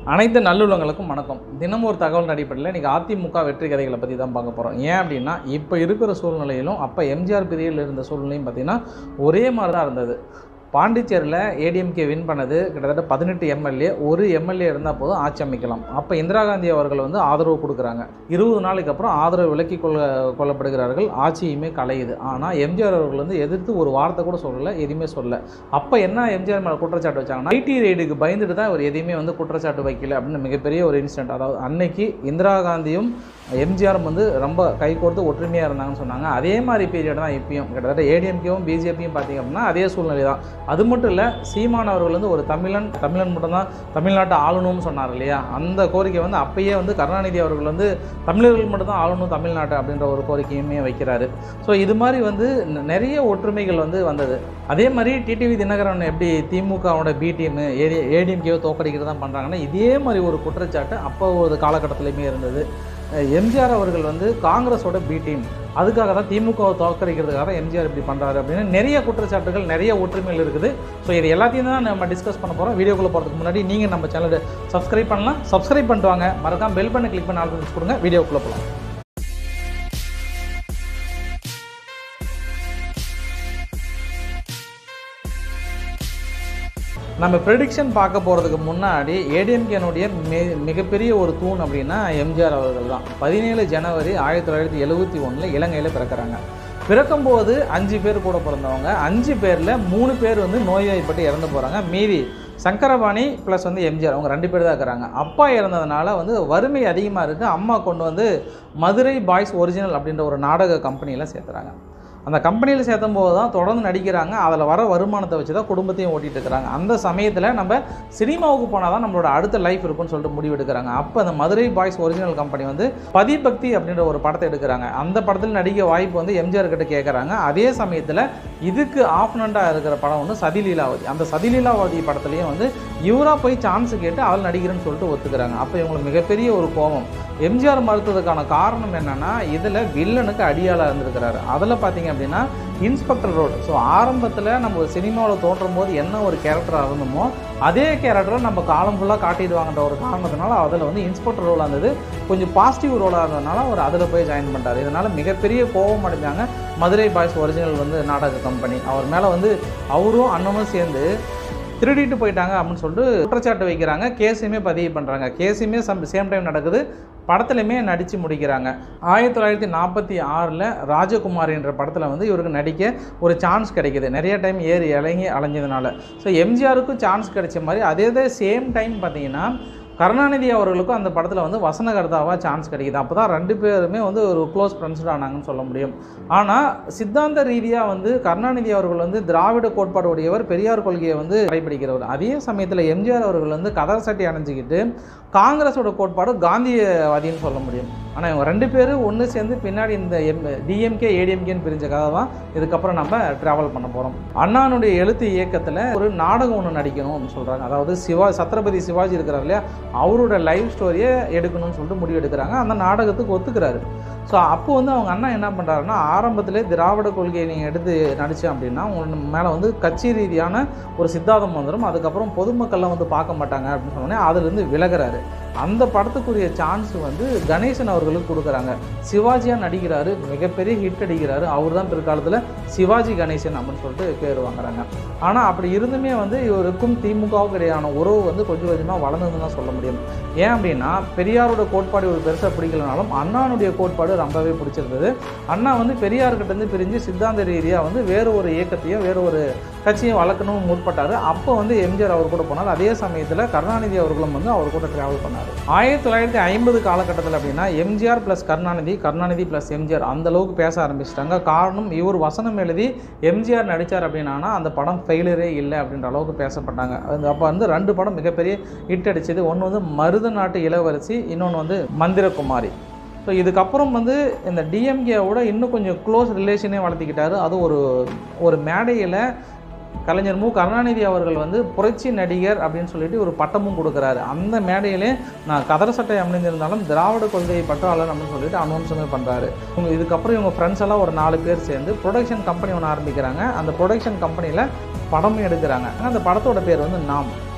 அனைத்து நல்லுள்ளங்களுக்கும் வணக்கம் தினமும் ஒரு தகவல் அடிப்படையில் இன்றைக்கி அதிமுக வெற்றி கதைகளை பற்றி தான் பார்க்க போகிறோம் ஏன் அப்படின்னா இப்போ இருக்கிற சூழ்நிலையிலும் அப்போ எம்ஜிஆர் பீரியடில் இருந்த சூழ்நிலையும் பார்த்திங்கன்னா ஒரே மாதிரி தான் இருந்தது பாண்டிச்சேரியில் ஏடிஎம்கே வின் பண்ணது கிட்டத்தட்ட பதினெட்டு எம்எல்ஏ ஒரு எம்எல்ஏ இருந்தால் போதும் ஆட்சி அமைக்கலாம் அப்போ இந்திரா காந்தி அவர்கள் வந்து ஆதரவு கொடுக்குறாங்க இருபது நாளைக்கு அப்புறம் ஆதரவு விலக்கி கொள்ள கொள்ளப்படுகிறார்கள் ஆட்சியுமே கலையுது ஆனால் எம்ஜிஆர் அவர்கள் வந்து எதிர்த்து ஒரு வார்த்தை கூட சொல்லலை எதுவுமே சொல்லல அப்போ என்ன எம்ஜிஆர் மேலே குற்றச்சாட்டு வச்சாங்கன்னா ஐடி ரெய்டுக்கு பயந்துட்டு தான் இவர் எதையுமே வந்து குற்றச்சாட்டு வைக்கல அப்படின்னு மிகப்பெரிய ஒரு இன்சிடென்ட் அதாவது அன்னைக்கு இந்திரா காந்தியும் எம்ஜிஆரும் வந்து ரொம்ப கை கோர்த்து ஒற்றுமையாக இருந்தாங்கன்னு சொன்னாங்க அதே மாதிரி பீரியட் தான் இப்பயும் கிட்டத்தட்ட ஏடிஎம்கேவும் பிஜேபியும் பார்த்தீங்க அப்படின்னா அதே சூழ்நிலை தான் அது மட்டும் இல்லை சீமான் அவர்கள் வந்து ஒரு தமிழன் தமிழன் மட்டும்தான் தமிழ்நாட்டை ஆளணும்னு சொன்னார் இல்லையா அந்த கோரிக்கை வந்து அப்பயே வந்து கருணாநிதி அவர்கள் வந்து தமிழர்கள் மட்டும்தான் ஆளணும் தமிழ்நாட்டை அப்படின்ற ஒரு கோரிக்கையுமே வைக்கிறாரு ஸோ இது மாதிரி வந்து ந- நிறைய ஒற்றுமைகள் வந்து வந்தது அதே மாதிரி டிடிவி தினகரன் எப்படி திமுகவோட பி டீம் ஏடி ஏடிஎம்கேவை தோக்கடிக்கிறது தான் பண்ணுறாங்கன்னா இதே மாதிரி ஒரு குற்றச்சாட்டு அப்போ ஒரு காலகட்டத்திலையுமே இருந்தது அஹ் எம்ஜிஆர் அவர்கள் வந்து காங்கிரஸோட பி டீம் அதுக்காக தான் திமுகவை தோற்கடிக்கிறதுக்காக தான் எம்ஜிஆர் இப்படி பண்ணுறாரு அப்படின்னு நிறைய குற்றச்சாட்டுகள் நிறைய ஒற்றுமைகள் இருக்குது ஸோ இது எல்லாத்தையும் தான் நம்ம டிஸ்கஸ் பண்ண போகிறோம் வீடியோக்குள்ளே போகிறதுக்கு முன்னாடி நீங்கள் நம்ம சேனலை சப்ஸ்கிரைப் பண்ணலாம் சப்ஸ்கிரைப் பண்ணிட்டு வாங்க மறக்காம பெல் பண்ணி கிளிக் பண்ணி ஆல்ரெடி கொடுங்க வீடியோக்குள்ளே போகலாம் நம்ம ப்ரெடிக்ஷன் பார்க்க போகிறதுக்கு முன்னாடி ஏடிஎம்கேனுடைய மி மிகப்பெரிய ஒரு தூண் அப்படின்னா எம்ஜிஆர் அவர்கள் தான் பதினேழு ஜனவரி ஆயிரத்தி தொள்ளாயிரத்தி எழுபத்தி ஒன்றில் இலங்கையில் பிறக்கிறாங்க பிறக்கும்போது அஞ்சு பேர் கூட பிறந்தவங்க அஞ்சு பேரில் மூணு பேர் வந்து நோய்வாய்ப்பட்டு இறந்து போகிறாங்க மீதி சங்கரபாணி ப்ளஸ் வந்து எம்ஜிஆர் அவங்க ரெண்டு பேர் தான் இருக்கிறாங்க அப்பா இறந்ததுனால வந்து வறுமை அதிகமாக இருக்குது அம்மா கொண்டு வந்து மதுரை பாய்ஸ் ஒரிஜினல் அப்படின்ற ஒரு நாடக கம்பெனியில் சேர்த்துறாங்க அந்த கம்பெனியில் சேர்த்தும் போது தான் தொடர்ந்து நடிக்கிறாங்க அதில் வர வருமானத்தை வச்சு தான் குடும்பத்தையும் ஓட்டிகிட்டு இருக்கிறாங்க அந்த சமயத்தில் நம்ம சினிமாவுக்கு போனால் தான் நம்மளோட அடுத்த லைஃப் இருக்கும்னு சொல்லிட்டு முடிவு எடுக்கிறாங்க அப்போ அந்த மதுரை பாய்ஸ் ஒரிஜினல் கம்பெனி வந்து பதிபக்தி அப்படின்ற ஒரு படத்தை எடுக்கிறாங்க அந்த படத்தில் நடிக்க வாய்ப்பு வந்து எம்ஜிஆர் கிட்ட கேட்குறாங்க அதே சமயத்தில் இதுக்கு ஆஃப்னண்டாக இருக்கிற படம் வந்து சதிலீலாவதி அந்த சதிலீலாவதி படத்துலையும் வந்து இவராக போய் சான்ஸ் கேட்டு அவள் நடிக்கிறேன்னு சொல்லிட்டு ஒத்துக்கிறாங்க அப்போ இவங்களுக்கு மிகப்பெரிய ஒரு கோபம் எம்ஜிஆர் மறுத்ததுக்கான காரணம் என்னன்னா இதில் வில்லனுக்கு அடியாளாக இருந்திருக்கிறாரு அதில் பார்த்தீங்க அப்படின்னா இன்ஸ்பெக்டர் ரோடு ஸோ ஆரம்பத்தில் நம்ம ஒரு சினிமாவில் தோன்றும் போது என்ன ஒரு கேரக்டராக இருந்தோமோ அதே கேரக்டரை நம்ம காலம் ஃபுல்லாக காட்டிடுவாங்கன்ற ஒரு காரணத்தினால அதில் வந்து இன்ஸ்பெக்டர் ரோலாக இருந்தது கொஞ்சம் பாசிட்டிவ் ரோலாக இருந்ததுனால அவர் அதில் போய் ஜாயின் பண்ணிட்டார் இதனால் மிகப்பெரிய கோபம் அடைஞ்சாங்க மதுரை பாய்ஸ் ஒரிஜினல் வந்து நாடக கம்பெனி அவர் மேலே வந்து அவரும் அண்ணனும் சேர்ந்து திருடிட்டு போயிட்டாங்க அப்படின்னு சொல்லிட்டு குற்றச்சாட்டு வைக்கிறாங்க கேஸையுமே பதிவு பண்ணுறாங்க கேஸுமே சம் சேம் டைம் நடக்குது படத்துலையுமே நடித்து முடிக்கிறாங்க ஆயிரத்தி தொள்ளாயிரத்தி நாற்பத்தி ஆறில் ராஜகுமார் என்ற படத்தில் வந்து இவருக்கு நடிக்க ஒரு சான்ஸ் கிடைக்குது நிறைய டைம் ஏறி இறங்கி அலைஞ்சதுனால ஸோ எம்ஜிஆருக்கும் சான்ஸ் கிடைச்ச மாதிரி அதே சேம் டைம் பார்த்தீங்கன்னா கருணாநிதி அவர்களுக்கும் அந்த படத்தில் வந்து வசனகர்த்தாவாக சான்ஸ் கிடைக்குது அப்போ தான் ரெண்டு பேருமே வந்து ஒரு க்ளோஸ் ஃப்ரெண்ட்ஸ்டு ஆனாங்கன்னு சொல்ல முடியும் ஆனால் சித்தாந்த ரீதியாக வந்து கருணாநிதி அவர்கள் வந்து திராவிட கோட்பாடு உடையவர் பெரியார் கொள்கையை வந்து கடைபிடிக்கிறவர் அதே சமயத்தில் எம்ஜிஆர் அவர்கள் வந்து கதர் சட்டை அணிஞ்சிக்கிட்டு காங்கிரஸோட கோட்பாடு காந்தியவாதின்னு சொல்ல முடியும் ஆனால் இவங்க ரெண்டு பேரும் ஒன்று சேர்ந்து பின்னாடி இந்த எம் டிஎம்கே ஏடிஎம்கேன்னு பிரிஞ்ச கதை தான் இதுக்கப்புறம் நம்ம ட்ராவல் பண்ண போகிறோம் அண்ணானுடைய எழுத்து இயக்கத்தில் ஒரு நாடகம் ஒன்று நடிக்கணும்னு சொல்கிறாங்க அதாவது சிவா சத்ரபதி சிவாஜி இருக்கிறார் இல்லையா அவரோட லைஃப் ஸ்டோரியை எடுக்கணும்னு சொல்லிட்டு முடிவு எடுக்கிறாங்க அந்த நாடகத்துக்கு ஒத்துக்கிறாரு ஸோ அப்போ வந்து அவங்க அண்ணா என்ன பண்ணுறாருன்னா ஆரம்பத்திலே திராவிட கொள்கையை நீங்கள் எடுத்து நடித்தேன் அப்படின்னா உங்க மேலே வந்து கட்சி ரீதியான ஒரு சித்தாந்தம் வந்துடும் அதுக்கப்புறம் பொதுமக்கள்லாம் வந்து பார்க்க மாட்டாங்க அப்படின்னு சொன்னோடனே அதுலேருந்து விலகுறாரு அந்த படத்துக்குரிய சான்ஸ் வந்து கணேசன் அவர்களுக்கு கொடுக்குறாங்க சிவாஜியாக நடிக்கிறாரு மிகப்பெரிய ஹிட் அடிக்கிறாரு அவர் தான் பிற்காலத்தில் சிவாஜி கணேசன் அப்படின்னு சொல்லிட்டு பேர் வாங்குறாங்க ஆனால் அப்படி இருந்துமே வந்து இவருக்கும் திமுகவுக்கும் இடையான உறவு வந்து கொஞ்சம் கொஞ்சமாக வளர்ந்ததுன்னு தான் சொல்ல முடியும் ஏன் அப்படின்னா பெரியாரோட கோட்பாடு ஒரு பெருசாக பிடிக்கலனாலும் அண்ணானுடைய கோட்பாடு ரொம்பவே பிடிச்சிருந்தது அண்ணா வந்து பெரியார்கிட்ட இருந்து பிரிஞ்சு சித்தாந்த ரீதியாக வந்து வேறு ஒரு இயக்கத்தையும் வேறு ஒரு கட்சியும் வளர்க்கணும்னு முற்பட்டார் அப்போ வந்து எம்ஜிஆர் அவர் கூட போனார் அதே சமயத்தில் கருணாநிதி அவர்களும் வந்து அவர் கூட ட்ராவல் பண்ணார் ஆயிரத்தி தொள்ளாயிரத்தி ஐம்பது காலகட்டத்தில் அப்படின்னா எம்ஜிஆர் ப்ளஸ் கருணாநிதி கருணாநிதி ப்ளஸ் எம்ஜிஆர் அந்த அளவுக்கு பேச ஆரம்பிச்சிட்டாங்க காரணம் இவர் வசனம் எழுதி எம்ஜிஆர் நடித்தார் அப்படின்னா அந்த படம் ஃபெயிலரே இல்லை அப்படின்ற அளவுக்கு பேசப்பட்டாங்க அது அப்போ வந்து ரெண்டு படம் மிகப்பெரிய ஹிட் அடிச்சது ஒன்று வந்து மருத நாட்டு இளவரசி இன்னொன்று வந்து மந்திரகுமாரி ஸோ இதுக்கப்புறம் வந்து இந்த டிஎம்கேவோட இன்னும் கொஞ்சம் க்ளோஸ் ரிலேஷனே வளர்த்திக்கிட்டாரு அது ஒரு ஒரு மேடையில் கலைஞர் மு கருணாநிதி அவர்கள் வந்து புரட்சி நடிகர் அப்படின்னு சொல்லிட்டு ஒரு பட்டமும் கொடுக்குறாரு அந்த மேடையிலே நான் கதர சட்டை அணிந்திருந்தாலும் திராவிட கொள்கையை பற்றாளன் அப்படின்னு சொல்லிட்டு அனௌன்ஸுமே பண்ணுறாரு இவங்க இதுக்கப்புறம் இவங்க ஃப்ரெண்ட்ஸ் எல்லாம் ஒரு நாலு பேர் சேர்ந்து ப்ரொடக்ஷன் கம்பெனி ஒன்று ஆரம்பிக்கிறாங்க அந்த ப்ரொடக்ஷன் கம்பெனியில் படமும் எடுக்கிறாங்க அந்த படத்தோட பேர் வந்து நாம்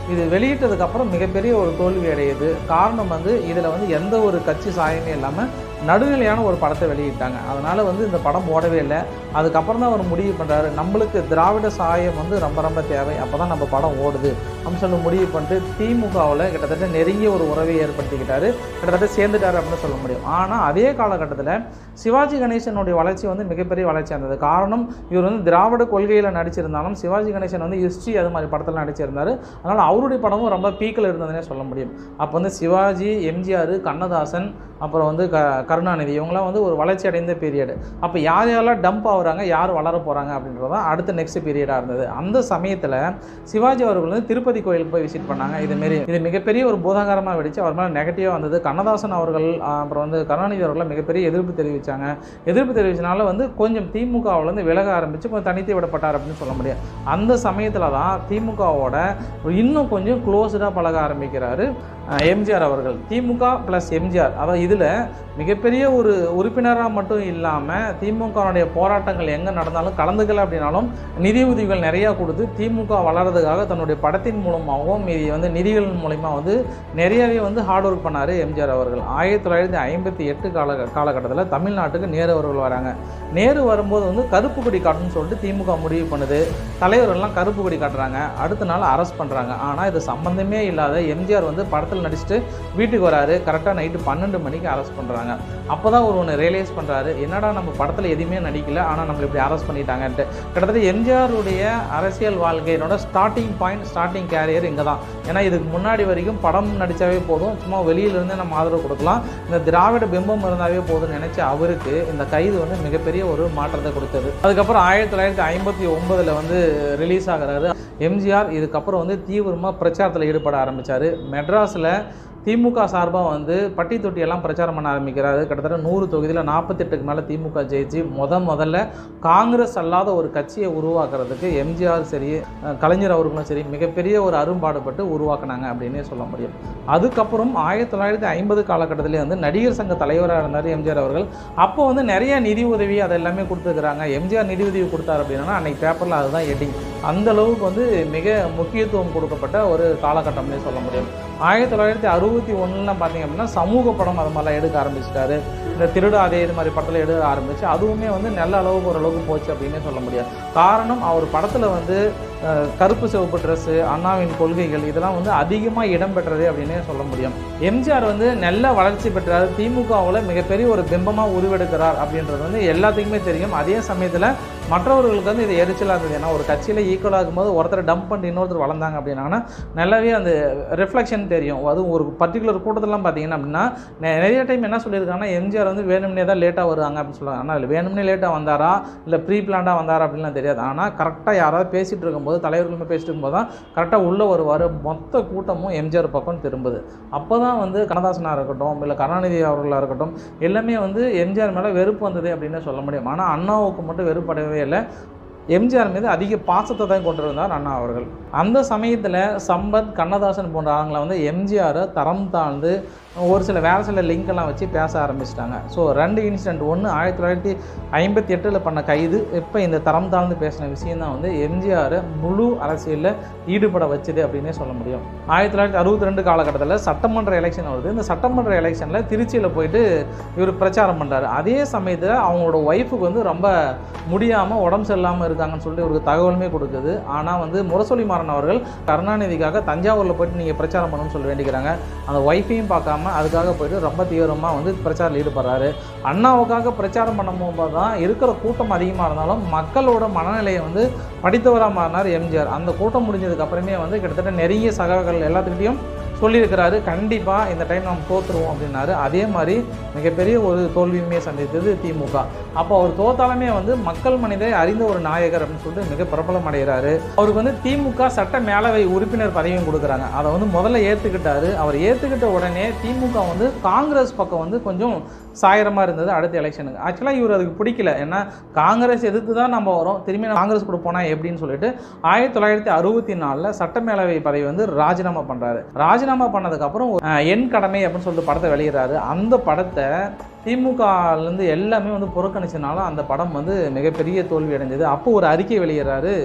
இது வெளியிட்டதுக்கப்புறம் மிகப்பெரிய ஒரு தோல்வி அடையுது காரணம் வந்து இதில் வந்து எந்த ஒரு கட்சி சாயமே இல்லாமல் நடுநிலையான ஒரு படத்தை வெளியிட்டாங்க அதனால் வந்து இந்த படம் ஓடவே இல்லை அதுக்கப்புறம் தான் அவர் முடிவு பண்ணுறாரு நம்மளுக்கு திராவிட சாயம் வந்து ரொம்ப ரொம்ப தேவை அப்போ தான் நம்ம படம் ஓடுது அப்படின்னு சொல்லி முடிவு பண்ணிட்டு திமுகவில் கிட்டத்தட்ட நெருங்கிய ஒரு உறவை ஏற்படுத்திக்கிட்டாரு கிட்டத்தட்ட சேர்ந்துட்டாரு அப்படின்னு சொல்ல முடியும் ஆனால் அதே காலகட்டத்தில் சிவாஜி கணேசனுடைய வளர்ச்சி வந்து மிகப்பெரிய வளர்ச்சி இருந்தது காரணம் இவர் வந்து திராவிட கொள்கையில் நடிச்சிருந்தாலும் சிவாஜி கணேசன் வந்து ஹிஸ்ட்ரி அது மாதிரி படத்தில் நடிச்சிருந்தார் அதனால் அவருடைய படமும் ரொம்ப பீக்கில் இருந்ததுன்னே சொல்ல முடியும் அப்போ வந்து சிவாஜி எம்ஜிஆர் கண்ணதாசன் அப்புறம் வந்து க கருணாநிதி இவங்களாம் வந்து ஒரு வளர்ச்சி அடைந்த பீரியடு அப்போ யார் யாரெல்லாம் டம்ப் ஆகுறாங்க யார் வளர போகிறாங்க அப்படின்றது தான் அடுத்த நெக்ஸ்ட் பீரியடாக இருந்தது அந்த சமயத்தில் சிவாஜி அவர்கள் வந்து திருப்பதி கோயிலுக்கு போய் விசிட் பண்ணாங்க இதுமாரி இது மிகப்பெரிய ஒரு பூதாகரமாக வெடிச்சு அவர் மேலே நெகட்டிவாக வந்தது கண்ணதாசன் அவர்கள் ஆஹ், அப்புறம் வந்து கருணாநிதி அவர்கள் மிகப்பெரிய எதிர்ப்பு தெரிவித்தாங்க எதிர்ப்பு தெரிவிச்சனால வந்து கொஞ்சம் திமுகவிலேருந்து விலக ஆரம்பித்து கொஞ்சம் தனித்து விடப்பட்டார் அப்படின்னு சொல்ல முடியும் அந்த சமயத்தில் தான் திமுகவோட இன்னும் கொஞ்சம் க்ளோஸ்டாக பழக ஆரம்பிக்கிறாரு அஹ், எம்ஜிஆர் அவர்கள் திமுக ப்ளஸ் எம்ஜிஆர் அதாவது இதில் மிகப்பெரிய ஒரு உறுப்பினராக மட்டும் இல்லாமல் திமுகவுடைய போராட்டங்கள் எங்கே நடந்தாலும் கலந்துக்கல அப்படின்னாலும் நிதி உதவிகள் நிறையா கொடுத்து திமுக வளர்றதுக்காக தன்னுடைய படத்தின் மூலமாகவும் மீதி வந்து நிதிகள் மூலமா வந்து நிறையவே வந்து ஹார்ட் ஒர்க் பண்ணார் எம்ஜிஆர் அவர்கள் ஆயிரத்தி தொள்ளாயிரத்தி ஐம்பத்தி எட்டு கால காலகட்டத்தில் தமிழ்நாட்டுக்கு நேரு அவர்கள் வராங்க நேரு வரும்போது வந்து கருப்பு கொடி காட்டணும்னு சொல்லிட்டு திமுக முடிவு பண்ணுது தலைவர்கள்லாம் கருப்பு கொடி காட்டுறாங்க அடுத்த நாள் அரெஸ்ட் பண்ணுறாங்க ஆனால் இது சம்மந்தமே இல்லாத எம்ஜிஆர் வந்து படத்தில் நடிச்சுட்டு வீட்டுக்கு வராரு கரெக்டாக நைட்டு பன்னெண்டு மணிக்கு அரெஸ்ட் பண்ணுறாங்க அப்போ தான் ஒரு ஒன்று ரியலைஸ் பண்ணுறாரு என்னடா நம்ம படத்தில் எதுவுமே நடிக்கல ஆனால் நம்மளை இப்படி அரெஸ்ட் பண்ணிட்டாங்கன்ட்டு கிட்டத்தட்ட எம்ஜிஆருடைய அரசியல் வாழ்க்கையினோட ஸ்டார்டிங் பாயிண்ட் ஸ்டார்டிங் கேரியர் இங்கே தான் ஏன்னா இதுக்கு முன்னாடி வரைக்கும் படம் நடித்தாவே போதும் சும்மா வெளியிலேருந்து நம்ம ஆதரவு கொடுக்கலாம் இந்த திராவிட பிம்பம் இருந்தாவே போதும்னு நினச்ச அவருக்கு இந்த கைது வந்து மிகப்பெரிய ஒரு மாற்றத்தை கொடுத்தது அதுக்கப்புறம் ஆயிரத்தி தொள்ளாயிரத்தி ஐம்பத்தி ஒன்பதில் வந்து ரிலீஸ் ஆகுறாரு எம்ஜிஆர் இதுக்கப்புறம் வந்து தீவிரமாக பிரச்சாரத்தில் ஈடுபட ஆரம்பித்தார் மெட்ராஸில் திமுக சார்பாக வந்து பட்டி தொட்டியெல்லாம் பிரச்சாரம் பண்ண ஆரம்பிக்கிறாரு கிட்டத்தட்ட நூறு தொகுதியில் நாற்பத்தெட்டுக்கு மேலே திமுக ஜெயிச்சு முத முதல்ல காங்கிரஸ் அல்லாத ஒரு கட்சியை உருவாக்குறதுக்கு எம்ஜிஆர் சரி அஹ் கலைஞர் அவர்களும் சரி மிகப்பெரிய ஒரு அரும்பாடுபட்டு உருவாக்குனாங்க அப்படின்னே சொல்ல முடியும் அதுக்கப்புறம் ஆயிரத்தி தொள்ளாயிரத்தி ஐம்பது காலகட்டத்திலே வந்து நடிகர் சங்க தலைவராக இருந்தார் எம்ஜிஆர் அவர்கள் அப்போ வந்து நிறைய நிதி உதவி அது எல்லாமே கொடுத்துருக்குறாங்க எம்ஜிஆர் நிதி உதவி கொடுத்தாரு அப்படின்னா அன்னைக்கு பேப்பரில் அதுதான் ஹெட்டிங் அந்த அளவுக்கு வந்து மிக முக்கியத்துவம் கொடுக்கப்பட்ட ஒரு காலகட்டம்னே சொல்ல முடியும் ஆயிரத்தி தொள்ளாயிரத்தி அறுபத்தி ஒன்றில் பார்த்தீங்க அப்படின்னா சமூக படம் அது மாதிரிலாம் எடுக்க ஆரம்பிச்சிட்டாரு இந்த திருடாதே இது மாதிரி படத்தில் எடுக்க ஆரம்பிச்சு அதுவுமே வந்து நல்ல அளவுக்கு ஓரளவுக்கு போச்சு அப்படின்னே சொல்ல முடியாது காரணம் அவர் படத்தில் வந்து அஹ், கருப்பு சிவப்பு ட்ரெஸ்ஸு அண்ணாவின் கொள்கைகள் இதெல்லாம் வந்து அதிகமாக இடம்பெற்றது அப்படின்னே சொல்ல முடியும் எம்ஜிஆர் வந்து நல்ல வளர்ச்சி பெற்றார் திமுகவில் மிகப்பெரிய ஒரு பிம்பமாக உருவெடுக்கிறார் அப்படின்றது வந்து எல்லாத்துக்குமே தெரியும் அதே சமயத்தில் மற்றவர்களுக்கு வந்து இது எரிச்சலாக இருந்தது ஏன்னா ஒரு கட்சியில் ஈக்குவலாக இருக்கும்போது ஒருத்தர் டம்ப் பண்ணி இன்னொருத்தர் வளர்ந்தாங்க அப்படின்னாங்கன்னா நல்லாவே அந்த ரிஃப்ளெக்ஷன் தெரியும் அதுவும் ஒரு பர்டிகுலர் கூட்டத்திலாம் பார்த்தீங்கன்னா அப்படின்னா நெ- நிறைய டைம் என்ன சொல்லியிருக்காங்கன்னா எம்ஜிஆர் வந்து வேணும்னே தான் லேட்டாக வருவாங்க அப்படின்னு சொல்லுவாங்க ஆனால் இல்லை வேணும்னே லேட்டாக வந்தாரா இல்லை ப்ரீ பிளான்டாக வந்தாரா அப்படின்லாம் தெரியாது ஆனால் கரெக்டாக யாராவது பேசிகிட்டு இருக்கும்போது தலைவர்களுமே பேசிட்டு இருக்கும்போது தான் கரெக்டாக உள்ளே வருவார் மொத்த கூட்டமும் எம்ஜிஆர் பக்கம் திரும்புது அப்போ தான் வந்து கண்ணதாசனாக இருக்கட்டும் இல்லை கருணாநிதி அவர்களாக இருக்கட்டும் எல்லாமே வந்து எம்ஜிஆர் மேலே வெறுப்பு வந்தது அப்படின்னு சொல்ல முடியும் ஆனால் அண்ணாவுக்கு மட்டும் வெறுப்படவே இல்லை எம்ஜிஆர் மீது அதிக பாசத்தை தான் கொண்டிருந்தார் அண்ணா அவர்கள் அந்த சமயத்தில் சம்பத் கண்ணதாசன் போன்ற ஆளுங்களை வந்து எம்ஜிஆரை தரம் தாழ்ந்து ஒரு சில வேறு சில லிங்க் எல்லாம் வச்சு பேச ஆரம்பிச்சிட்டாங்க ஸோ ரெண்டு இன்சிடென்ட் ஒன்று ஆயிரத்தி தொள்ளாயிரத்தி ஐம்பத்தி எட்டில் பண்ண கைது இப்போ இந்த தரம் தாழ்ந்து பேசின விஷயம் தான் வந்து எம்ஜிஆரை முழு அரசியலில் ஈடுபட வச்சது அப்படின்னே சொல்ல முடியும் ஆயிரத்தி தொள்ளாயிரத்தி அறுபத்தி ரெண்டு காலகட்டத்தில் சட்டமன்ற எலெக்ஷன் வருது இந்த சட்டமன்ற எலெக்ஷனில் திருச்சியில் போயிட்டு இவர் பிரச்சாரம் பண்ணுறாரு அதே சமயத்தில் அவங்களோட ஒய்ஃபுக்கு வந்து ரொம்ப முடியாமல் உடம்பு சரியில்லாமல் இருக்காங்கன்னு சொல்லிட்டு இவருக்கு தகவலுமே கொடுக்குது ஆனால் வந்து முரசொலி மாறன் அவர்கள் கருணாநிதிக்காக தஞ்சாவூரில் போயிட்டு நீங்கள் பிரச்சாரம் பண்ணணும்னு சொல்லி வேண்டிக்கிறாங்க அந்த ஒய்ஃபையும் பார்க்காம அதுக்காக போயிட்டு ரொம்ப தீவிரமாக வந்து பிரச்சாரத்தில் ஈடுபடுறாரு அண்ணாவுக்காக பிரச்சாரம் பண்ணும்போது தான் இருக்கிற கூட்டம் அதிகமாக இருந்தாலும் மக்களோட மனநிலையை வந்து படித்தவராக மாறினார் எம்ஜிஆர் அந்த கூட்டம் முடிஞ்சதுக்கு அப்புறமே வந்து கிட்டத்தட்ட நிறைய சகாக்கள் எல்லாத்துக்கிட்டையும் சொல்லியிருக்கிறாரு கண்டிப்பாக இந்த டைம் நம்ம தோற்றுருவோம் அப்படின்னாரு அதே மாதிரி மிகப்பெரிய ஒரு தோல்வியுமே சந்தித்தது திமுக அப்போ அவர் தோத்தாலுமே வந்து மக்கள் மனிதரை அறிந்த ஒரு நாயகர் அப்படின்னு சொல்லிட்டு மிக பிரபலம் அடைகிறாரு அவருக்கு வந்து திமுக சட்ட மேலவை உறுப்பினர் பதவியும் கொடுக்குறாங்க அதை வந்து முதல்ல ஏற்றுக்கிட்டாரு அவர் ஏற்றுக்கிட்ட உடனே திமுக வந்து காங்கிரஸ் பக்கம் வந்து கொஞ்சம் சாயரமாக இருந்தது அடுத்த எலெக்ஷனுக்கு ஆக்சுவலாக இவர் அதுக்கு பிடிக்கல ஏன்னா காங்கிரஸ் எதிர்த்து தான் நம்ம வரோம் திரும்பி நம்ம காங்கிரஸ் கூட போனால் எப்படின்னு சொல்லிட்டு ஆயிரத்தி தொள்ளாயிரத்தி அறுபத்தி நாலில் சட்டமேலவை பதவி வந்து ராஜினாமா பண்ணுறாரு ராஜினாமா பண்ணதுக்கப்புறம் என் கடமை அப்படின்னு சொல்லிட்டு படத்தை வெளியிடுறாரு அந்த படத்தை திமுகலேருந்து எல்லாமே வந்து புறக்கணிச்சனால அந்த படம் வந்து மிகப்பெரிய தோல்வி அடைஞ்சது அப்போ ஒரு அறிக்கை வெளியிடுறாரு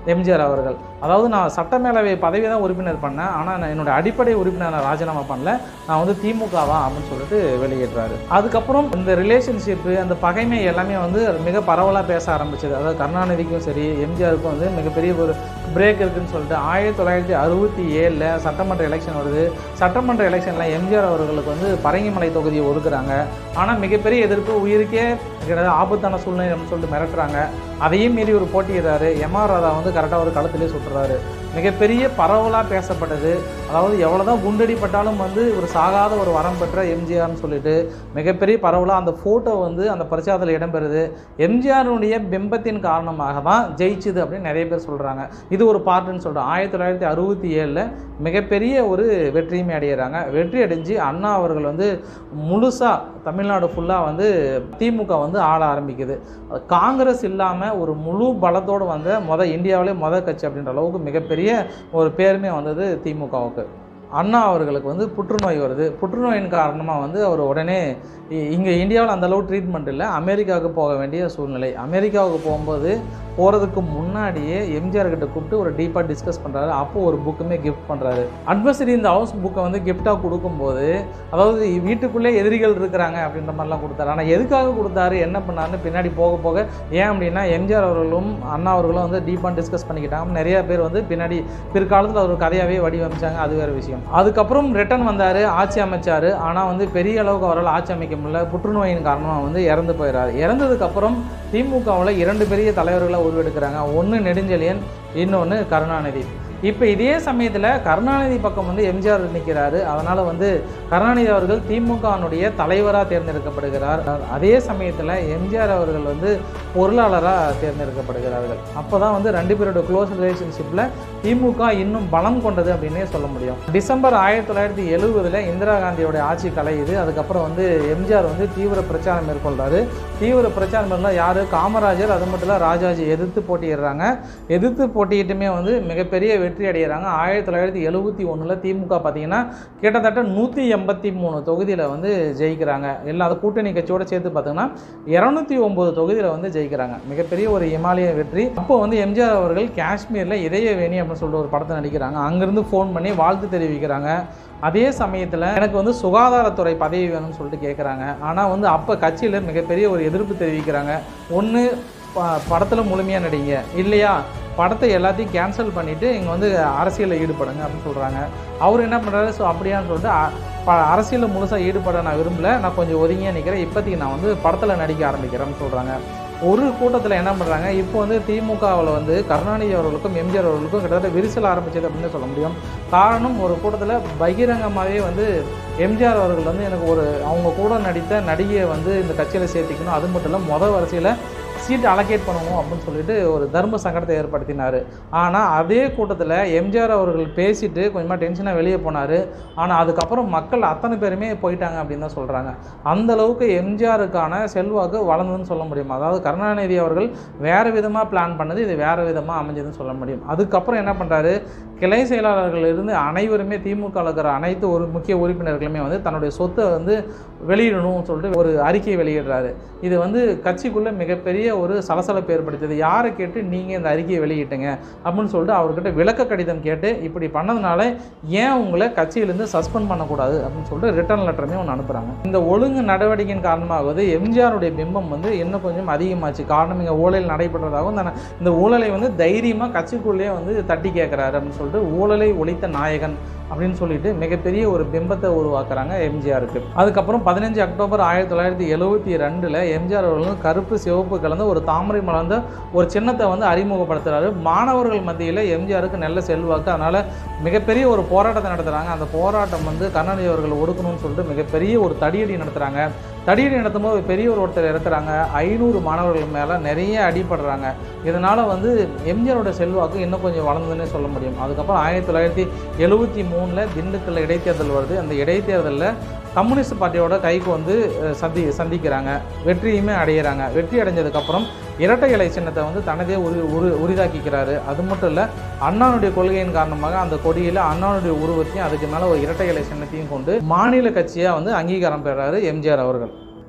எம்ஜிஆர் அவர்கள் அதாவது நான் சட்டமேலவை பதவி தான் உறுப்பினர் பண்ணேன் ஆனால் நான் என்னோட அடிப்படை உறுப்பினர் நான் ராஜினாமா பண்ணல நான் வந்து திமுகவா அப்படின்னு சொல்லிட்டு வெளியேற்றாரு அதுக்கப்புறம் இந்த ரிலேஷன்ஷிப்பு அந்த பகைமை எல்லாமே வந்து மிக பரவலாக பேச ஆரம்பிச்சது அதாவது கருணாநிதிக்கும் சரி எம்ஜிஆருக்கும் வந்து மிகப்பெரிய ஒரு பிரேக் இருக்குன்னு சொல்லிட்டு ஆயிரத்தி தொள்ளாயிரத்தி அறுபத்தி ஏழில் சட்டமன்ற எலெக்ஷன் வருது சட்டமன்ற எலெக்ஷனில் எம்ஜிஆர் அவர்களுக்கு வந்து பரங்கிமலை தொகுதியை ஒதுக்குறாங்க ஆனால் மிகப்பெரிய எதிர்ப்பு உயிருக்கே கிட்டத்தட்ட ஆபத்தான சூழ்நிலை அப்படின்னு சொல்லிட்டு மிரட்டுறாங்க அதையும் மீறி ஒரு போட்டியிடுறாரு எம்ஆர் ராதா வந்து கரெக்டாக ஒரு களத்திலே சுட்டுறாரு மிகப்பெரிய பரவலாக பேசப்பட்டது அதாவது எவ்வளோதான் குண்டடிப்பட்டாலும் வந்து ஒரு சாகாத ஒரு வரம் பெற்ற எம்ஜிஆர்னு சொல்லிட்டு மிகப்பெரிய பரவலாக அந்த ஃபோட்டோ வந்து அந்த பிரச்சாரத்தில் இடம்பெறுது எம்ஜிஆருடைய பிம்பத்தின் காரணமாக தான் ஜெயிச்சுது அப்படின்னு நிறைய பேர் சொல்கிறாங்க இது ஒரு பார்ட்டுன்னு சொல்கிறோம் ஆயிரத்தி தொள்ளாயிரத்தி அறுபத்தி ஏழில் மிகப்பெரிய ஒரு வெற்றியுமே அடைகிறாங்க வெற்றி அடைஞ்சு அண்ணா அவர்கள் வந்து முழுசாக தமிழ்நாடு ஃபுல்லாக வந்து திமுக வந்து ஆள ஆரம்பிக்குது காங்கிரஸ் இல்லாமல் ஒரு முழு பலத்தோடு வந்த மொத இந்தியாவிலே மொத கட்சி அப்படின்ற அளவுக்கு மிகப்பெரிய ஒரு பேருமே வந்தது திமுகவுக்கு அண்ணா அவர்களுக்கு வந்து புற்றுநோய் வருது புற்றுநோயின் காரணமாக வந்து அவர் உடனே இங்கே இந்தியாவில் அந்த அளவு ட்ரீட்மெண்ட் இல்லை அமெரிக்காவுக்கு போக வேண்டிய சூழ்நிலை அமெரிக்காவுக்கு போகும்போது போகிறதுக்கு முன்னாடியே எம்ஜிஆர் கிட்ட கூப்பிட்டு ஒரு டீப்பாக டிஸ்கஸ் பண்ணுறாரு அப்போ ஒரு புக்குமே கிஃப்ட் பண்ணுறாரு அட்வசரி இந்த ஹவுஸ் புக்கை வந்து கிஃப்டாக கொடுக்கும்போது அதாவது வீட்டுக்குள்ளே எதிரிகள் இருக்கிறாங்க அப்படின்ற மாதிரிலாம் கொடுத்தாரு ஆனால் எதுக்காக கொடுத்தாரு என்ன பண்ணாருன்னு பின்னாடி போக போக ஏன் அப்படின்னா எம்ஜிஆர் அவர்களும் அண்ணா அவர்களும் வந்து டீப்பாக டிஸ்கஸ் பண்ணிக்கிட்டாங்க நிறைய பேர் வந்து பின்னாடி பிற்காலத்தில் ஒரு கதையாகவே வடிவமைச்சாங்க அது வேறு விஷயம் அதுக்கப்புறம் ரிட்டர்ன் வந்தார் ஆட்சி அமைச்சார் ஆனால் வந்து பெரிய அளவுக்கு அவரால் ஆட்சி அமைக்க முடியல புற்றுநோயின் காரணமாக வந்து இறந்து போயிடாரு இறந்ததுக்கப்புறம் திமுகவில் இரண்டு பெரிய தலைவர்களை உருவெடுக்கிறாங்க ஒன்று நெடுஞ்செழியன் இன்னொன்று கருணாநிதி இப்போ இதே சமயத்தில் கருணாநிதி பக்கம் வந்து எம்ஜிஆர் நிற்கிறாரு அதனால் வந்து கருணாநிதி அவர்கள் திமுகனுடைய தலைவராக தேர்ந்தெடுக்கப்படுகிறார் அதே சமயத்தில் எம்ஜிஆர் அவர்கள் வந்து பொருளாளராக தேர்ந்தெடுக்கப்படுகிறார்கள் அப்போ தான் வந்து ரெண்டு பேரோட க்ளோஸ் ரிலேஷன்ஷிப்பில் திமுக இன்னும் பலம் கொண்டது அப்படின்னே சொல்ல முடியும் டிசம்பர் ஆயிரத்தி தொள்ளாயிரத்தி எழுபதில் இந்திரா காந்தியோட ஆட்சி கலையுது அதுக்கப்புறம் வந்து எம்ஜிஆர் வந்து தீவிர பிரச்சாரம் மேற்கொள்றாரு தீவிர பிரச்சாரம் மேற்கொள்ள யார் காமராஜர் அது மட்டும் இல்லை ராஜாஜி எதிர்த்து போட்டியிடுறாங்க எதிர்த்து போட்டியிட்டுமே வந்து மிகப்பெரிய வெற்றி அடைகிறாங்க ஆயிரத்தி தொள்ளாயிரத்தி எழுபத்தி ஒன்றில் திமுக பார்த்தீங்கன்னா கிட்டத்தட்ட நூற்றி எண்பத்தி மூணு தொகுதியில் வந்து ஜெயிக்கிறாங்க எல்லா கூட்டணி கட்சியோட சேர்த்து பார்த்தீங்கன்னா இரநூத்தி ஒம்பது தொகுதியில் வந்து ஜெயிக்கிறாங்க மிகப்பெரிய ஒரு இமாலய வெற்றி அப்போ வந்து எம்ஜிஆர் அவர்கள் காஷ்மீரில் இதயவேணி அப்படின்னு சொல்லிட்டு ஒரு படத்தை நடிக்கிறாங்க அங்கேருந்து ஃபோன் பண்ணி வாழ்த்து தெரிவிக்கிறாங்க அதே சமயத்தில் எனக்கு வந்து சுகாதாரத்துறை பதவி வேணும்னு சொல்லிட்டு கேட்குறாங்க ஆனால் வந்து அப்போ கட்சியில் மிகப்பெரிய ஒரு எதிர்ப்பு தெரிவிக்கிறாங்க ஒன்று படத்தில் முழுமையாக நடிங்க இல்லையா படத்தை எல்லாத்தையும் கேன்சல் பண்ணிவிட்டு இங்கே வந்து அரசியலில் ஈடுபடுங்க அப்படின்னு சொல்கிறாங்க அவர் என்ன பண்ணுறாரு ஸோ அப்படியான்னு சொல்லிட்டு அ- ப- அரசியலில் முழுசாக ஈடுபட நான் விரும்பல நான் கொஞ்சம் ஒதுங்கியே நிற்கிறேன் இப்போதைக்கு நான் வந்து படத்தில் நடிக்க ஆரம்பிக்கிறேன்னு சொல்கிறாங்க ஒரு கூட்டத்தில் என்ன பண்ணுறாங்க இப்போ வந்து திமுகவில் வந்து கருணாநிதி அவர்களுக்கும் எம்ஜிஆர் அவர்களுக்கும் கிட்டத்தட்ட விரிசல் ஆரம்பிச்சது அப்படின்னு சொல்ல முடியும் காரணம் ஒரு கூட்டத்தில் பகிரங்கமாகவே வந்து எம்ஜிஆர் அவர்கள் வந்து எனக்கு ஒரு அவங்க கூட நடித்த நடிகையை வந்து இந்த கட்சியில் சேர்த்திக்கணும் அது மட்டும் இல்லை மொதல் வரிசையில் சீட் அலோகேட் பண்ணுவோம் அப்படின்னு சொல்லிட்டு ஒரு தர்ம சங்கடத்தை ஏற்படுத்தினார் ஆனால் அதே கூட்டத்தில் எம்ஜிஆர் அவர்கள் பேசிட்டு கொஞ்சமாக டென்ஷனாக வெளியே போனார் ஆனால் அதுக்கப்புறம் மக்கள் அத்தனை பேருமே போயிட்டாங்க அப்படின்னு தான் சொல்கிறாங்க அந்த அளவுக்கு எம்ஜிஆருக்கான செல்வாக்கு வளர்ந்ததுன்னு சொல்ல முடியும் அதாவது கருணாநிதி அவர்கள் வேறு விதமாக பிளான் பண்ணது இது வேறு விதமாக அமைஞ்சதுன்னு சொல்ல முடியும் அதுக்கப்புறம் என்ன பண்ணுறாரு கிளை செயலாளர்கள் இருந்து அனைவருமே திமுக இருக்கிற அனைத்து ஒரு முக்கிய உறுப்பினர்களுமே வந்து தன்னுடைய சொத்தை வந்து வெளியிடணும்னு சொல்லிட்டு ஒரு அறிக்கை வெளியிடுறாரு இது வந்து கட்சிக்குள்ளே மிகப்பெரிய ஒரு சலசலப்பு ஏற்படுத்தியது யாரை கேட்டு நீங்கள் இந்த அறிக்கையை வெளியிட்டுங்க அப்படின்னு சொல்லிட்டு அவர்கிட்ட விளக்க கடிதம் கேட்டு இப்படி பண்ணதுனால ஏன் உங்களை கட்சியிலேருந்து சஸ்பெண்ட் பண்ணக்கூடாது அப்படின்னு சொல்லிட்டு ரிட்டர்ன் லெட்டருமே ஒன்று அனுப்புகிறாங்க இந்த ஒழுங்கு நடவடிக்கையின் காரணமாகவது எம்ஜிஆருடைய பிம்பம் வந்து இன்னும் கொஞ்சம் அதிகமாச்சு காரணம் இங்கே ஊழல் நடைபெற்றதாகவும் இந்த- இந்த ஊழலை வந்து தைரியமாக கட்சிக்குள்ளேயே வந்து தட்டி கேட்குறாரு அப்படின்னு சொல்லிட்டு ஊழலை ஒழித்த நாயகன் அப்படின்னு சொல்லிட்டு மிகப்பெரிய ஒரு பிம்பத்தை உருவாக்குறாங்க எம்ஜிஆருக்கு அதுக்கப்புறம் பதினஞ்சு அக்டோபர் ஆயிரத்தி தொள்ளாயிரத்தி எழுபத்தி ரெண்டில் எம்ஜிஆர் அவர்கள் கருப்பு சிவப்பு கலந்த ஒரு தாமரை மலர்ந்த ஒரு சின்னத்தை வந்து அறிமுகப்படுத்துறாரு மாணவர்கள் மத்தியில் எம்ஜிஆருக்கு நல்ல செல்வாக்கு அதனால் மிகப்பெரிய ஒரு போராட்டத்தை நடத்துகிறாங்க அந்த போராட்டம் வந்து கருணாநிதி அவர்கள் ஒடுக்கணும்னு சொல்லிட்டு மிகப்பெரிய ஒரு தடியடி நடத்துகிறாங்க தடியடி நடத்தும் போது பெரிய ஒரு ஒருத்தர் இறக்குறாங்க ஐநூறு மாணவர்கள் மேலே நிறைய அடிபடுறாங்க இதனால் வந்து எம்ஜிஆரோட செல்வாக்கு இன்னும் கொஞ்சம் வளர்ந்ததுன்னே சொல்ல முடியும் அதுக்கப்புறம் ஆயிரத்தி தொள்ளாயிரத்தி எழுபத்தி மூணில் திண்டுக்கல்ல இடைத்தேர்தல் வருது அந்த இடைத்தேர்தலில் கம்யூனிஸ்ட் பார்ட்டியோட கைக்கு வந்து அஹ், சந்தி சந்திக்கிறாங்க வெற்றியுமே அடையிறாங்க வெற்றி அடைஞ்சதுக்கப்புறம் இரட்டை இலை சின்னத்தை வந்து தனதே உரி உரு உரிதாக்கிக்கிறாரு அது மட்டும் இல்லை அண்ணானுடைய கொள்கையின் காரணமாக அந்த கொடியில் அண்ணானுடைய உருவத்தையும் அதுக்கு மேலே ஒரு இரட்டை இலை சின்னத்தையும் கொண்டு மாநில கட்சியாக வந்து அங்கீகாரம் பெறாரு எம்ஜிஆர் அவர்கள்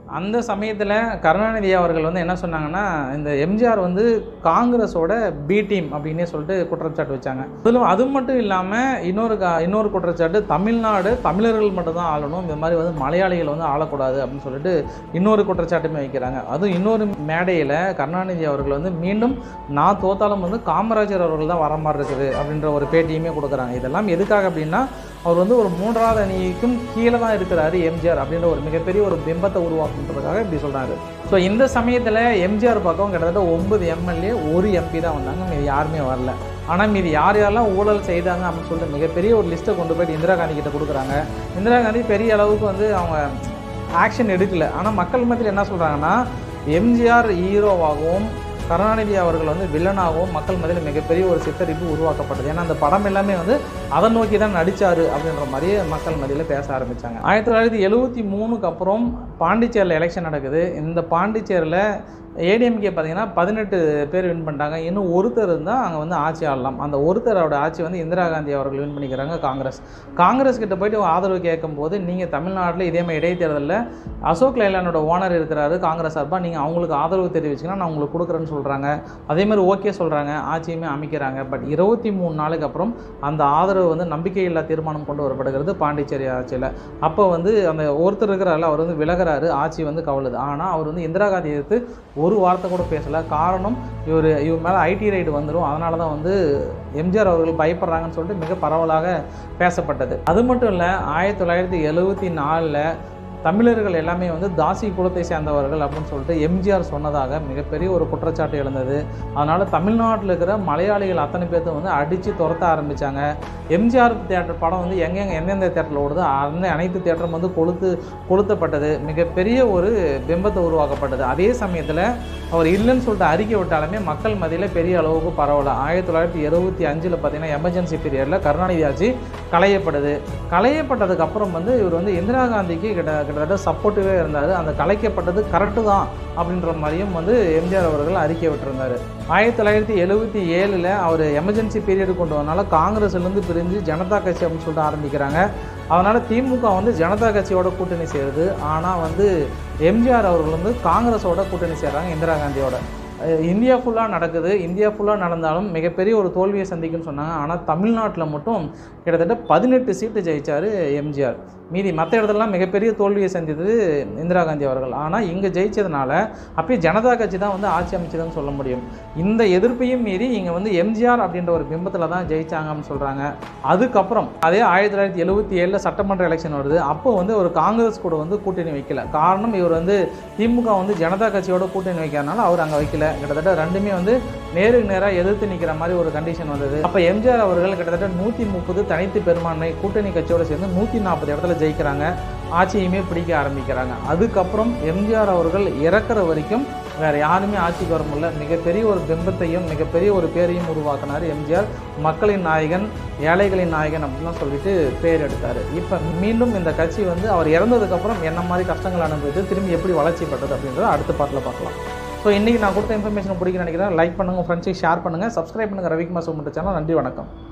அந்த சமயத்தில் கருணாநிதி அவர்கள் வந்து என்ன சொன்னாங்கன்னா இந்த எம்ஜிஆர் வந்து காங்கிரஸோட பி டீம் அப்படின்னே சொல்லிட்டு குற்றச்சாட்டு வச்சாங்க அதிலும் அது மட்டும் இல்லாமல் இன்னொரு கா- இன்னொரு குற்றச்சாட்டு தமிழ்நாடு தமிழர்கள் மட்டும் தான் ஆளணும் இந்த மாதிரி வந்து மலையாளிகள் வந்து ஆளக்கூடாது அப்படின்னு சொல்லிட்டு இன்னொரு குற்றச்சாட்டுமே வைக்கிறாங்க அதுவும் இன்னொரு மேடையில் கருணாநிதி அவர்கள் வந்து மீண்டும் நான் தோத்தாலும் வந்து காமராஜர் அவர்கள் தான் வர மாதிரி இருக்குது அப்படின்ற ஒரு பேட்டியுமே கொடுக்குறாங்க இதெல்லாம் எதுக்காக அப்படின்னா அவர் வந்து ஒரு மூன்றாவது அணிக்கும் கீழே தான் இருக்கிறாரு எம்ஜிஆர் அப்படின்ற ஒரு மிகப்பெரிய ஒரு பிம்பத்தை உருவாக்குன்றதுக்காக இப்படி சொல்கிறாரு ஸோ இந்த சமயத்தில் எம்ஜிஆர் பக்கம் கிட்டத்தட்ட ஒன்பது எம்எல்ஏ ஒரு எம்பி தான் வந்தாங்க மீது யாருமே வரல ஆனால் மீது யார் யாரெல்லாம் ஊழல் செய்தாங்க அப்படின்னு சொல்லிட்டு மிகப்பெரிய ஒரு லிஸ்ட்டை கொண்டு போயிட்டு இந்திரா காந்தி கிட்ட கொடுக்குறாங்க இந்திரா காந்தி பெரிய அளவுக்கு வந்து அவங்க ஆக்ஷன் எடுக்கல ஆனால் மக்கள் மத்தியில் என்ன சொல்கிறாங்கன்னா எம்ஜிஆர் ஹீரோவாகவும் கருணாநிதி அவர்கள் வந்து வில்லனாகவும் மக்கள் மத்தியில் மிகப்பெரிய ஒரு சித்தரிப்பு உருவாக்கப்பட்டது ஏன்னா அந்த படம் எல்லாமே வந்து அதை நோக்கி தான் நடித்தார் அப்படின்ற மாதிரியே மக்கள் மத்தியில் பேச ஆரம்பித்தாங்க ஆயிரத்தி தொள்ளாயிரத்தி எழுபத்தி மூணுக்கு அப்புறம் பாண்டிச்சேரியில் எலெக்ஷன் நடக்குது இந்த பாண்டிச்சேரியில் ஏடிஎம்கே பார்த்தீங்கன்னா பதினெட்டு பேர் வின் பண்ணிட்டாங்க இன்னும் ஒருத்தர் இருந்தால் அங்கே வந்து ஆட்சி ஆளலாம் அந்த ஒருத்தரோட ஆட்சி வந்து இந்திரா காந்தி அவர்கள் வின் பண்ணிக்கிறாங்க காங்கிரஸ் காங்கிரஸ் கிட்ட போயிட்டு ஆதரவு கேட்கும்போது நீங்கள் தமிழ்நாட்டில் இதே மாதிரி இடைத்தேர்தலில் அசோக் லைலானோட ஓனர் இருக்கிறாரு காங்கிரஸ் சார்பாக நீங்கள் அவங்களுக்கு ஆதரவு தெரிவிச்சிங்கன்னா நான் உங்களுக்கு கொடுக்குறேன்னு சொல்கிறாங்க அதே மாதிரி ஓகே சொல்கிறாங்க ஆட்சியுமே அமைக்கிறாங்க பட் இருபத்தி மூணு நாளுக்கு அப்புறம் அந்த ஆதரவு வந்து நம்பிக்கையில்லா தீர்மானம் கொண்டு வரப்படுகிறது பாண்டிச்சேரி ஆட்சியில் அப்போ வந்து அந்த ஒருத்தர் இருக்கிறாரில்ல அவர் வந்து விலகுறாரு ஆட்சி வந்து கவலுது ஆனால் அவர் வந்து இந்திரா காந்தி எதிர்த்து ஒரு வார்த்தை கூட பேசலை காரணம் இவர் இவர் மேலே ஐடி ரைடு வந்துடும் அதனால தான் வந்து எம்ஜிஆர் அவர்கள் பயப்படுறாங்கன்னு சொல்லிட்டு மிக பரவலாக பேசப்பட்டது அது மட்டும் இல்லை ஆயிரத்தி தொள்ளாயிரத்தி எழுபத்தி நாலில் தமிழர்கள் எல்லாமே வந்து தாசி குலத்தை சேர்ந்தவர்கள் அப்படின்னு சொல்லிட்டு எம்ஜிஆர் சொன்னதாக மிகப்பெரிய ஒரு குற்றச்சாட்டு எழுந்தது அதனால் தமிழ்நாட்டில் இருக்கிற மலையாளிகள் அத்தனை பேர்த்த வந்து அடித்து துரத்த ஆரம்பித்தாங்க எம்ஜிஆர் தேட்டர் படம் வந்து எங்கெங்க எந்தெந்த தேட்டரில் ஓடுதோ அந்த அனைத்து தேட்டரும் வந்து கொளுத்து கொளுத்தப்பட்டது மிகப்பெரிய ஒரு பிம்பத்தை உருவாக்கப்பட்டது அதே சமயத்தில் அவர் இல்லைன்னு சொல்லிட்டு அறிக்கை விட்டாலுமே மக்கள் மத்தியில் பெரிய அளவுக்கு பரவல ஆயிரத்தி தொள்ளாயிரத்தி எழுபத்தி அஞ்சில் பார்த்தீங்கன்னா எமர்ஜென்சி பீரியடில் கருணாநிதி ஆட்சி களையப்படுது களையப்பட்டதுக்கு அப்புறம் வந்து இவர் வந்து இந்திரா காந்திக்கு கிட்ட கிட்டத்தட்ட சப்போர்ட்டிவே இருந்தார் அந்த கலைக்கப்பட்டது கரெக்டு தான் அப்படின்ற மாதிரியும் வந்து எம்ஜிஆர் அவர்கள் அறிக்கை விட்டிருந்தார் ஆயிரத்தி தொள்ளாயிரத்தி எழுபத்தி ஏழில் அவர் எமர்ஜென்சி பீரியட் கொண்டு வந்தனால காங்கிரஸ்லேருந்து பிரிஞ்சு ஜனதா கட்சி அப்படின்னு சொல்லிட்டு ஆரம்பிக்கிறாங்க அதனால் திமுக வந்து ஜனதா கட்சியோட கூட்டணி சேருது ஆனால் வந்து எம்ஜிஆர் அவர்கள் வந்து காங்கிரஸோட கூட்டணி சேர்றாங்க இந்திரா காந்தியோட அஹ் இந்தியா ஃபுல்லாக நடக்குது இந்தியா ஃபுல்லாக நடந்தாலும் மிகப்பெரிய ஒரு தோல்வியை சந்திக்குன்னு சொன்னாங்க ஆனால் தமிழ்நாட்டில் மட்டும் கிட்டத்தட்ட பதினெட்டு சீட்டு ஜெயிச்சார் எம்ஜிஆர் மீதி மற்ற இடத்துலலாம் மிகப்பெரிய தோல்வியை சந்தித்தது இந்திரா காந்தி அவர்கள் ஆனால் இங்கே ஜெயிச்சதுனால அப்பயே ஜனதா கட்சி தான் வந்து ஆட்சி அமைச்சதுன்னு சொல்ல முடியும் இந்த எதிர்ப்பையும் மீறி இங்கே வந்து எம்ஜிஆர் அப்படின்ற ஒரு பிம்பத்தில் தான் ஜெயிச்சாங்கன்னு சொல்கிறாங்க அதுக்கப்புறம் அதே ஆயிரத்தி தொள்ளாயிரத்தி எழுபத்தி ஏழில் சட்டமன்ற எலெக்ஷன் வருது அப்போ வந்து ஒரு காங்கிரஸ் கூட வந்து கூட்டணி வைக்கல காரணம் இவர் வந்து திமுக வந்து ஜனதா கட்சியோட கூட்டணி வைக்கிறதுனால அவர் அங்கே வைக்கல கிட்டத்தட்ட ரெண்டுமே வந்து நேருக்கு நேராக எதிர்த்து நிற்கிற மாதிரி ஒரு கண்டிஷன் வந்தது அப்போ எம்ஜிஆர் அவர்கள் கிட்டத்தட்ட நூற்றி முப்பது தனித்து பெரும்பான்மை கூட்டணி கட்சியோட சேர்ந்து நூற்றி நாற்பது இடத்துல ஜெயிக்கிறாங்க ஆட்சியுமே பிடிக்க ஆரம்பிக்கிறாங்க அதுக்கப்புறம் எம்ஜிஆர் அவர்கள் இறக்குற வரைக்கும் வேற யாருமே ஆட்சிக்கு வர முடியல மிகப்பெரிய ஒரு பிம்பத்தையும் மிகப்பெரிய ஒரு பேரையும் உருவாக்கினார் எம்ஜிஆர் மக்களின் நாயகன் ஏழைகளின் நாயகன் அப்படின்லாம் சொல்லிட்டு பேர் எடுத்தார் இப்போ மீண்டும் இந்த கட்சி வந்து அவர் இறந்ததுக்கப்புறம் என்ன மாதிரி கஷ்டங்கள் அனுபவித்து திரும்பி எப்படி வளர்ச்சி பெற்றது அப்படின்றத அடுத்த பாட்டில் பார்க்கலாம் ஸோ இன்றைக்கி நான் கொடுத்த இன்ஃபர்மேஷன் பிடிக்க நினைக்கிறேன் லைக் பண்ணுங்கள் ஃப்ரெண்ட்ஸுக்கு ஷேர் பண்ணுங்கள் சப்ஸ்கிரைப் பண்ணுங்கள் ரவிக்குமார் சோமட்ட சேனல் நன்றி வணக்கம்